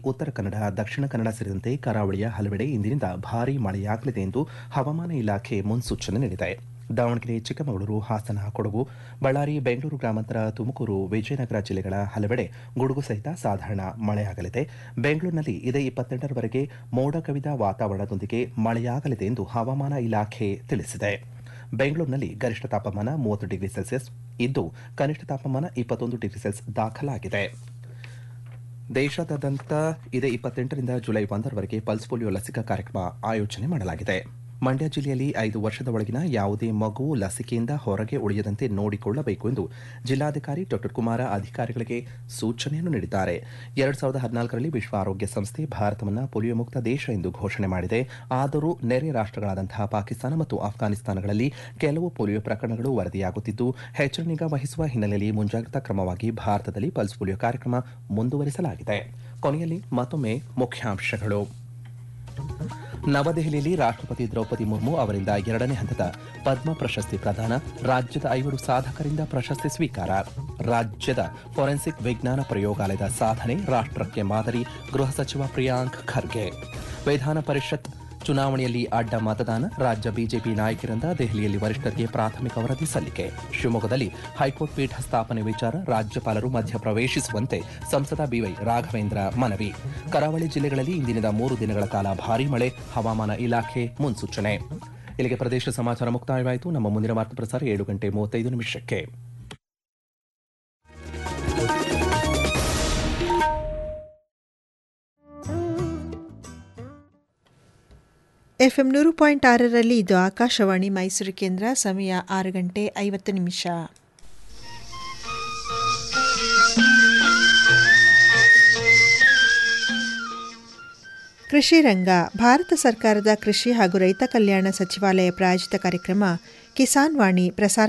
ಉತ್ತರ ಕನ್ನಡ ದಕ್ಷಿಣ ಕನ್ನಡ ಸೇರಿದಂತೆ ಕರಾವಳಿಯ ಹಲವೆಡೆ ಇಂದಿನಿಂದ ಭಾರೀ ಮಳೆಯಾಗಲಿದೆ ಎಂದು ಹವಾಮಾನ ಇಲಾಖೆ ಮುನ್ಸೂಚನೆ ನೀಡಿದೆ ದಾವಣಗೆರೆ ಚಿಕ್ಕಮಗಳೂರು ಹಾಸನ ಕೊಡಗು ಬಳ್ಳಾರಿ ಬೆಂಗಳೂರು ಗ್ರಾಮಾಂತರ ತುಮಕೂರು ವಿಜಯನಗರ ಜಿಲ್ಲೆಗಳ ಹಲವೆಡೆ ಗುಡುಗು ಸಹಿತ ಸಾಧಾರಣ ಮಳೆಯಾಗಲಿದೆ ಬೆಂಗಳೂರಿನಲ್ಲಿ ಇದೇ ಇಪ್ಪತ್ತೆಂಟರವರೆಗೆ ಮೋಡ ಕವಿದ ವಾತಾವರಣದೊಂದಿಗೆ ಮಳೆಯಾಗಲಿದೆ ಎಂದು ಹವಾಮಾನ ಇಲಾಖೆ ತಿಳಿಸಿದೆ ಬೆಂಗಳೂರಿನಲ್ಲಿ ಗರಿಷ್ಠ ತಾಪಮಾನ ಮೂವತ್ತು ಡಿಗ್ರಿ ಸೆಲ್ಸಿಯಸ್ ಇದ್ದು ಕನಿಷ್ಠ ತಾಪಮಾನ ಇಪ್ಪತ್ತೊಂದು ಡಿಗ್ರಿ ಸೆಲ್ಸಿಯಸ್ ದಾಖಲಾಗಿದೆ ದೇಶಾದ್ಯಂತ ಇದೇ ಇಪ್ಪತ್ತೆಂಟರಿಂದ ಜುಲೈ ಒಂದರವರೆಗೆ ಪಲ್ಸ್ ಪೋಲಿಯೋ ಲಸಿಕಾ ಕಾರ್ಯಕ್ರಮ ಆಯೋಜನೆ ಮಾಡಲಾಗಿದೆ ಮಂಡ್ಯ ಜಿಲ್ಲೆಯಲ್ಲಿ ಐದು ವರ್ಷದ ಒಳಗಿನ ಯಾವುದೇ ಮಗುವು ಲಸಿಕೆಯಿಂದ ಹೊರಗೆ ಉಳಿಯದಂತೆ ನೋಡಿಕೊಳ್ಳಬೇಕು ಎಂದು ಜಿಲ್ಲಾಧಿಕಾರಿ ಡಾ ಕುಮಾರ ಅಧಿಕಾರಿಗಳಿಗೆ ಸೂಚನೆಯನ್ನು ನೀಡಿದ್ದಾರೆ ಎರಡ್ ಸಾವಿರದ ಹದಿನಾಲ್ಕರಲ್ಲಿ ವಿಶ್ವ ಆರೋಗ್ಯ ಸಂಸ್ಥೆ ಭಾರತವನ್ನು ಪೋಲಿಯೋ ಮುಕ್ತ ದೇಶ ಎಂದು ಘೋಷಣೆ ಮಾಡಿದೆ ಆದರೂ ನೆರೆ ರಾಷ್ಟಗಳಾದಂತಹ ಪಾಕಿಸ್ತಾನ ಮತ್ತು ಅಫ್ಘಾನಿಸ್ತಾನಗಳಲ್ಲಿ ಕೆಲವು ಪೋಲಿಯೋ ಪ್ರಕರಣಗಳು ವರದಿಯಾಗುತ್ತಿದ್ದು ಹೆಚ್ಚಿನ ನಿಗಾ ವಹಿಸುವ ಹಿನ್ನೆಲೆಯಲ್ಲಿ ಮುಂಜಾಗ್ರತಾ ಕ್ರಮವಾಗಿ ಭಾರತದಲ್ಲಿ ಪಲ್ಸ್ ಪೋಲಿಯೋ ಕಾರ್ಯಕ್ರಮ ಮುಂದುವರಿಸಲಾಗಿದೆ ಕೊನೆಯಲ್ಲಿ ಮತ್ತೊಮ್ಮೆ ಮುಖ್ಯಾಂಶಗಳು ನವದೆಹಲಿಯಲ್ಲಿ ರಾಷ್ಟ್ರಪತಿ ದ್ರೌಪದಿ ಮುರ್ಮು ಅವರಿಂದ ಎರಡನೇ ಹಂತದ ಪದ್ಮ ಪ್ರಶಸ್ತಿ ಪ್ರದಾನ ರಾಜ್ಯದ ಐವರು ಸಾಧಕರಿಂದ ಪ್ರಶಸ್ತಿ ಸ್ವೀಕಾರ ರಾಜ್ಯದ ಫೋರೆನ್ಸಿಕ್ ವಿಜ್ಞಾನ ಪ್ರಯೋಗಾಲಯದ ಸಾಧನೆ ರಾಷ್ಟ್ರಕ್ಕೆ ಮಾದರಿ ಗೃಹ ಸಚಿವ ಪ್ರಿಯಾಂಕ್ ಖರ್ಗೆ ವಿಧಾನ ಪರಿಷತ್ ಚುನಾವಣೆಯಲ್ಲಿ ಅಡ್ಡ ಮತದಾನ ರಾಜ್ಯ ಬಿಜೆಪಿ ನಾಯಕರಿಂದ ದೆಹಲಿಯಲ್ಲಿ ವರಿಷ್ಠರಿಗೆ ಪ್ರಾಥಮಿಕ ವರದಿ ಸಲ್ಲಿಕೆ ಶಿವಮೊಗ್ಗದಲ್ಲಿ ಹೈಕೋರ್ಟ್ ಪೀಠ ಸ್ಥಾಪನೆ ವಿಚಾರ ರಾಜ್ಯಪಾಲರು ಮಧ್ಯಪ್ರವೇಶಿಸುವಂತೆ ಸಂಸದ ಬಿವೈ ರಾಘವೇಂದ್ರ ಮನವಿ ಕರಾವಳಿ ಜಿಲ್ಲೆಗಳಲ್ಲಿ ಇಂದಿನಿಂದ ಮೂರು ದಿನಗಳ ಕಾಲ ಭಾರೀ ಮಳೆ ಹವಾಮಾನ ಇಲಾಖೆ ಮುನ್ಸೂಚನೆ ಇಲ್ಲಿಗೆ ಪ್ರದೇಶ ಸಮಾಚಾರ ಮುಕ್ತಾಯವಾಯಿತು ನಮ್ಮ ಮುಂದಿನ ವಾರ್ತಾ ಪ್ರಸಾರ ಏಳು ಗಂಟೆ ಮೂವತ್ತೈದು ನಿಮಿಷಕ್ಕೆ ಎಫ್ಎಂ ನೂರು ಪಾಯಿಂಟ್ ಆರರಲ್ಲಿ ಇದು ಆಕಾಶವಾಣಿ ಮೈಸೂರು ಕೇಂದ್ರ ಸಮಯ ಆರು ಗಂಟೆ ಐವತ್ತು ನಿಮಿಷ ಕೃಷಿ ರಂಗ ಭಾರತ ಸರ್ಕಾರದ ಕೃಷಿ ಹಾಗೂ ರೈತ ಕಲ್ಯಾಣ ಸಚಿವಾಲಯ ಪ್ರಾಯೋಜಿತ ಕಾರ್ಯಕ್ರಮ ಕಿಸಾನ್ ವಾಣಿ ಪ್ರಸಾರ